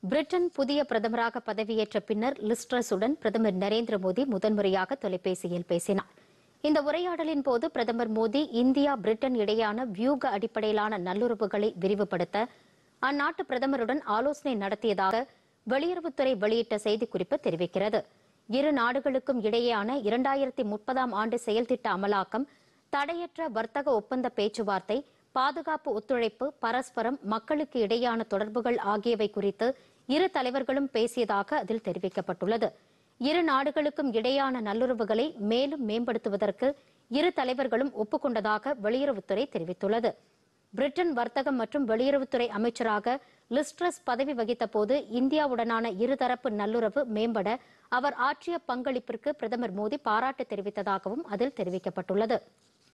Britain புதிய பிரதமராக பதவியேற்ற பின்னர் லிஸ்ட்ரஸுடன் பிரதமர் நரேந்திர மோடி முதன்முறையாக தொலைபேசியில் பேசினார் இந்த உரையாடலின் போது பிரதமர் மோடி இந்தியா பிரிட்டன் இடையேயான வியூக அடிப்படையிலான நல்லுறவுகளை விரிவுபடுத்த அந்நாட்டு பிரதமருடன் ஆலோசனை நடத்தியதாக வெளியுறவுத்துறை வெளியிட்ட செய்திக்குறிப்பு தெரிவிக்கிறது இரு நாடுகளுக்கும் இடையேயான இரண்டாயிரத்தி முப்பதாம் ஆண்டு செயல்திட்ட அமலாக்கம் தடையற்ற வர்த்தக ஒப்பந்த பேச்சுவார்த்தை பாதுகாப்பு ஒத்துழைப்பு பரஸ்பரம் மக்களுக்கு இடையேயான தொடர்புகள் ஆகியவை குறித்து இரு தலைவர்களும் பேசியதாக அதில் தெரிவிக்கப்பட்டுள்ளது இரு நாடுகளுக்கும் இடையான நல்லுறவுகளை மேலும் மேம்படுத்துவதற்கு இரு தலைவர்களும் ஒப்புக்கொண்டதாக வெளியுறவுத்துறை தெரிவித்துள்ளது பிரிட்டன் வர்த்தகம் மற்றும் வெளியுறவுத்துறை அமைச்சராக லிஸ்ட்ரஸ் பதவி வகித்த போது இந்தியாவுடனான இருதரப்பு நல்லுறவு மேம்பட அவர் ஆற்றிய பங்களிப்பிற்கு பிரதமர் மோடி பாராட்டு தெரிவித்ததாகவும் அதில் தெரிவிக்கப்பட்டுள்ளது